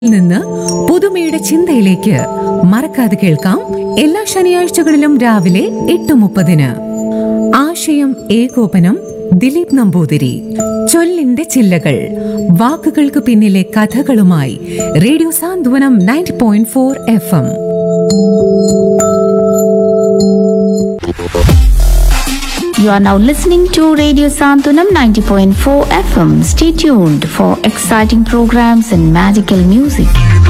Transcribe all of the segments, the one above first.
നിന്ന് പുതുമയുടെ ചിന്തയിലേക്ക് മറക്കാതെ കേൾക്കാം എല്ലാ ശനിയാഴ്ചകളിലും രാവിലെ എട്ട് മുപ്പതിന് ആശയം ഏകോപനം ദിലീപ് നമ്പൂതിരി ചൊല്ലിന്റെ ചില്ലകൾ വാക്കുകൾക്ക് പിന്നിലെ കഥകളുമായി radio Santhwanam ninety point four F M You are now listening to Radio Santunam 90.4 FM. Stay tuned for exciting programs and magical music.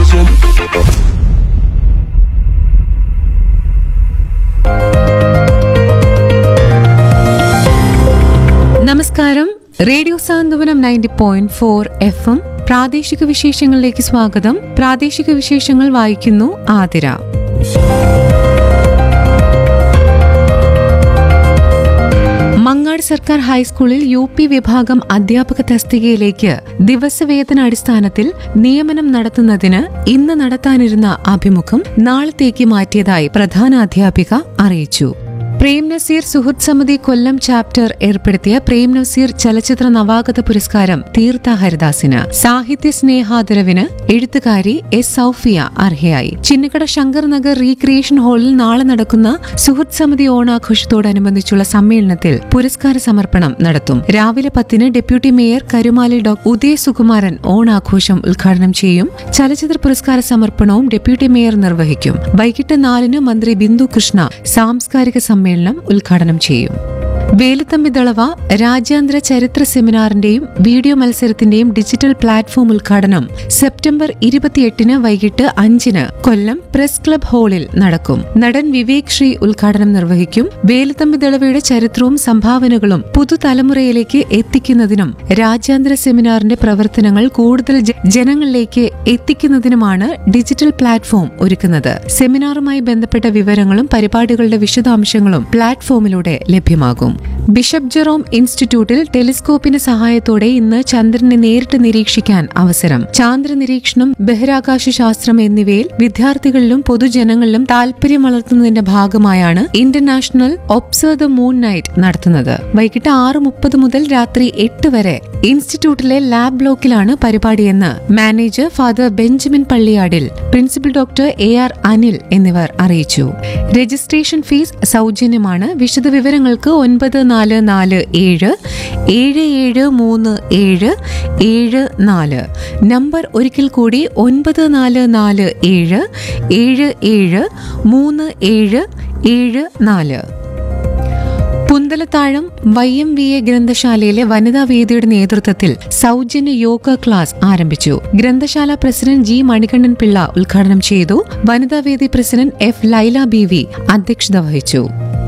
നമസ്കാരം radio Santhwanam ninety point four F M പ്രാദേശിക വിശേഷങ്ങളിലേക്ക് സ്വാഗതം പ്രാദേശിക വിശേഷങ്ങൾ വായിക്കുന്നു ആതിര മങ്ങാട് സർക്കാർ ഹൈസ്കൂളിൽ യു പി വിഭാഗം അധ്യാപക തസ്തികയിലേക്ക് ദിവസവേതന അടിസ്ഥാനത്തിൽ നിയമനം നടത്തുന്നതിന് ഇന്ന് നടത്താനിരുന്ന അഭിമുഖം നാളത്തേക്ക് മാറ്റിയതായി പ്രധാന അധ്യാപിക അറിയിച്ചു പ്രേം നസീർ സുഹൃത് സമിതി കൊല്ലം ചാപ്റ്റർ ഏർപ്പെടുത്തിയ പ്രേം നസീർ ചലച്ചിത്ര നവാഗത പുരസ്കാരം തീർത്ഥ ഹരിദാസിന് സാഹിത്യ സ്നേഹാദരവിന് എഴുത്തുകാരി എസ് സൗഫിയ അർഹയായി ചിന്നക്കട ശങ്കർ നഗർ റീക്രിയേഷൻ ഹാളിൽ നാളെ നടക്കുന്ന സുഹൃത് സമിതി ഓണാഘോഷത്തോടനുബന്ധിച്ചുള്ള സമ്മേളനത്തിൽ പുരസ്കാര സമർപ്പണം നടത്തും രാവിലെ പത്തിന് deputy mayor Karumali doctor Udaya Sukumaran ഓണാഘോഷം ഉദ്ഘാടനം ചെയ്യും ചലച്ചിത്ര പുരസ്കാര സമർപ്പണവും ഡെപ്യൂട്ടി മേയർ നിർവഹിക്കും വൈകിട്ട് നാലിന് മന്ത്രി ബിന്ദു കൃഷ്ണ സാംസ്കാരിക സമ്മേളനം ഉദ്ഘാടനം ചെയ്യും വേലുത്തമ്പി ദളവ രാജ്യാന്തര ചരിത്ര സെമിനാറിന്റെയും വീഡിയോ മത്സരത്തിന്റെയും ഡിജിറ്റൽ പ്ലാറ്റ്ഫോം ഉദ്ഘാടനം സെപ്റ്റംബർ ഇരുപത്തിയെട്ടിന് വൈകിട്ട് അഞ്ചിന് കൊല്ലം പ്രസ് ക്ലബ് ഹാളിൽ നടക്കും നടൻ വിവേക് ശ്രീ ഉദ്ഘാടനം നിർവഹിക്കും വേലുത്തമ്പി ദളവയുടെ ചരിത്രവും സംഭാവനകളും പുതുതലമുറയിലേക്ക് എത്തിക്കുന്നതിനും രാജ്യാന്തര സെമിനാറിന്റെ പ്രവർത്തനങ്ങൾ കൂടുതൽ ജ- ജനങ്ങളിലേക്ക് എത്തിക്കുന്നതിനുമാണ് ഡിജിറ്റൽ പ്ലാറ്റ്ഫോം ഒരുക്കുന്നത് സെമിനാറുമായി ബന്ധപ്പെട്ട വിവരങ്ങളും പരിപാടികളുടെ വിശദാംശങ്ങളും പ്ലാറ്റ്ഫോമിലൂടെ ലഭ്യമാകും ബിഷപ്പ് ജെറോം ഇൻസ്റ്റിറ്റ്യൂട്ടിൽ ടെലിസ്കോപ്പിന്റെ സഹായത്തോടെ ഇന്ന് ചന്ദ്രനെ നേരിട്ട് നിരീക്ഷിക്കാൻ അവസരം ചാന്ദ്ര നിരീക്ഷണം ബഹിരാകാശ ശാസ്ത്രം എന്നിവയിൽ വിദ്യാർത്ഥികളിലും പൊതുജനങ്ങളിലും താല്പര്യം വളർത്തുന്നതിന്റെ ഭാഗമായാണ് international observe the moon night നടത്തുന്നത് വൈകിട്ട് ആറ് മുപ്പത് മുതൽ രാത്രി എട്ട് വരെ ഇൻസ്റ്റിറ്റ്യൂട്ടിലെ ലാബ് ബ്ലോക്കിലാണ് പരിപാടിയെന്ന് മാനേജർ ഫാദർ ബെഞ്ചമിൻ പള്ളിയാടിൽ principal doctor A R Anil എന്നിവർ അറിയിച്ചു രജിസ്ട്രേഷൻ ഫീസ് സൗജന്യമാണ് വിശദവിവരങ്ങൾക്ക് ഒൻപത് നാല് നാല് ഏഴ് ഏഴ് ഏഴ് മൂന്ന് ഏഴ് ഏഴ് നാല് നമ്പർ ഒരിക്കൽ കൂടി ഒൻപത് നാല് നാല് ഏഴ് ഏഴ് ഏഴ് മൂന്ന് ഏഴ് ഏഴ് നാല് Punthalathazham Y M V A ഗ്രന്ഥശാലയിലെ വനിതാ വേദിയുടെ നേതൃത്വത്തിൽ സൗജന്യ യോഗ ക്ലാസ് ആരംഭിച്ചു ഗ്രന്ഥശാല പ്രസിഡന്റ് ജി മണികണ്ഠൻ പിള്ള ഉദ്ഘാടനം ചെയ്തു വനിതാ വേദി president F Laila B V അധ്യക്ഷത വഹിച്ചു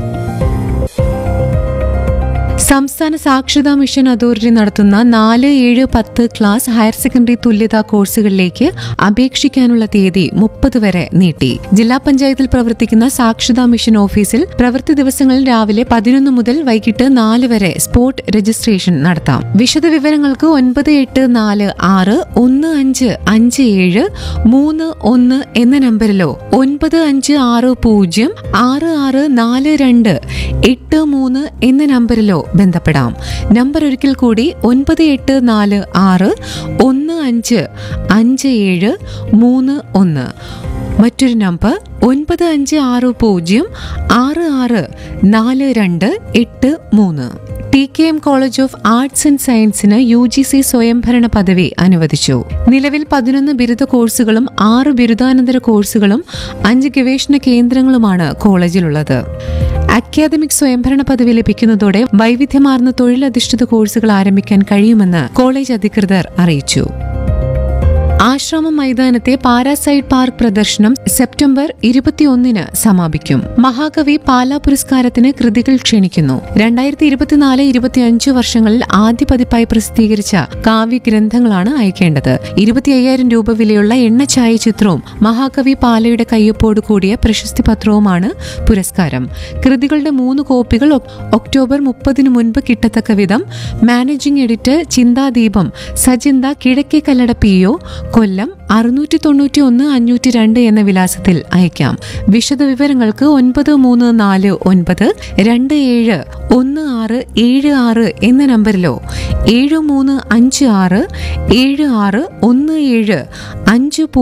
സംസ്ഥാന സാക്ഷരതാ മിഷൻ അതോറിറ്റി നടത്തുന്ന നാല് ഏഴ് പത്ത് ക്ലാസ് ഹയർ സെക്കൻഡറി തുല്യതാ കോഴ്സുകളിലേക്ക് അപേക്ഷിക്കാനുള്ള തീയതി മുപ്പത് വരെ നീട്ടി ജില്ലാ പഞ്ചായത്തിൽ പ്രവർത്തിക്കുന്ന സാക്ഷരതാ മിഷൻ ഓഫീസിൽ പ്രവൃത്തി ദിവസങ്ങളിൽ രാവിലെ പതിനൊന്ന് മുതൽ വൈകിട്ട് നാല് വരെ സ്പോട്ട് രജിസ്ട്രേഷൻ നടത്താം വിശദവിവരങ്ങൾക്ക് ഒൻപത് എട്ട് നാല് ആറ് ഒന്ന് അഞ്ച് അഞ്ച് ഏഴ് മൂന്ന് ഒന്ന് എന്ന നമ്പറിലോ ഒൻപത് അഞ്ച് ആറ് പൂജ്യം ആറ് ആറ് നാല് രണ്ട് എട്ട് മൂന്ന് എന്ന നമ്പറിലോ ബന്ധപ്പെടാം നമ്പർ ഒരിക്കൽ കൂടി ഒൻപത് എട്ട് നാല് ആറ് ഒന്ന് അഞ്ച് അഞ്ച് ഏഴ് മൂന്ന് ഒന്ന് മറ്റൊരു നമ്പർ ഒൻപത് അഞ്ച് ആറ് പൂജ്യം ആറ് ആറ് നാല് രണ്ട് എട്ട് മൂന്ന് T K M college of arts and സയൻസിന് യു ജി സി സ്വയംഭരണ പദവി അനുവദിച്ചു നിലവിൽ പതിനൊന്ന് ബിരുദ കോഴ്സുകളും ആറ് ബിരുദാനന്തര കോഴ്സുകളും അഞ്ച് ഗവേഷണ കേന്ദ്രങ്ങളുമാണ് കോളേജിലുള്ളത് അക്കാദമിക് സ്വയംഭരണ പദവി ലഭിക്കുന്നതോടെ വൈവിധ്യമാർന്ന തൊഴിലധിഷ്ഠിത കോഴ്സുകൾ ആരംഭിക്കാൻ കഴിയുമെന്ന് കോളേജ് അധികൃതർ അറിയിച്ചു ആശ്രമം മൈതാനത്തെ പാരാസൈഡ് പാർക്ക് പ്രദർശനം സെപ്റ്റംബർ ഇരുപത്തിയൊന്നിന് സമാപിക്കും മഹാകവി പാലാ പുരസ്കാരത്തിന് കൃതികൾ ക്ഷണിക്കുന്നു രണ്ടായിരത്തി ഇരുപത്തിനാല് ഇരുപത്തിയഞ്ച് വർഷങ്ങളിൽ ആദ്യ പതിപ്പായി പ്രസിദ്ധീകരിച്ച കാവ്യഗ്രന്ഥങ്ങളാണ് അയക്കേണ്ടത് ഇരുപത്തി അയ്യായിരം രൂപ വിലയുള്ള എണ്ണച്ചായ ചിത്രവും മഹാകവി പാലയുടെ കയ്യൊപ്പോട് കൂടിയ പ്രശസ്തി പത്രവുമാണ് പുരസ്കാരം കൃതികളുടെ മൂന്ന് കോപ്പികൾ ഒക്- ഒക്ടോബർ മുപ്പതിനു മുൻപ് കിട്ടത്തക്ക വിധം മാനേജിംഗ് എഡിറ്റർ ചിന്താദീപം സജിന്ത കിഴക്കേ കല്ലട പി ഒ കൊല്ലം അറുന്നൂറ്റി തൊണ്ണൂറ്റി ഒന്ന് അഞ്ഞൂറ്റി രണ്ട് എന്ന വിലാസത്തിൽ അയക്കാം വിശദവിവരങ്ങൾക്ക് ഒൻപത് മൂന്ന് നാല് ഒൻപത് രണ്ട് ഏഴ് ഒന്ന് ആറ് ഏഴ് ആറ് എന്ന നമ്പറിലോ ഏഴ് മൂന്ന് അഞ്ച് ആറ് ഏഴ് ആറ് ഒന്ന് ഏഴ് അഞ്ച്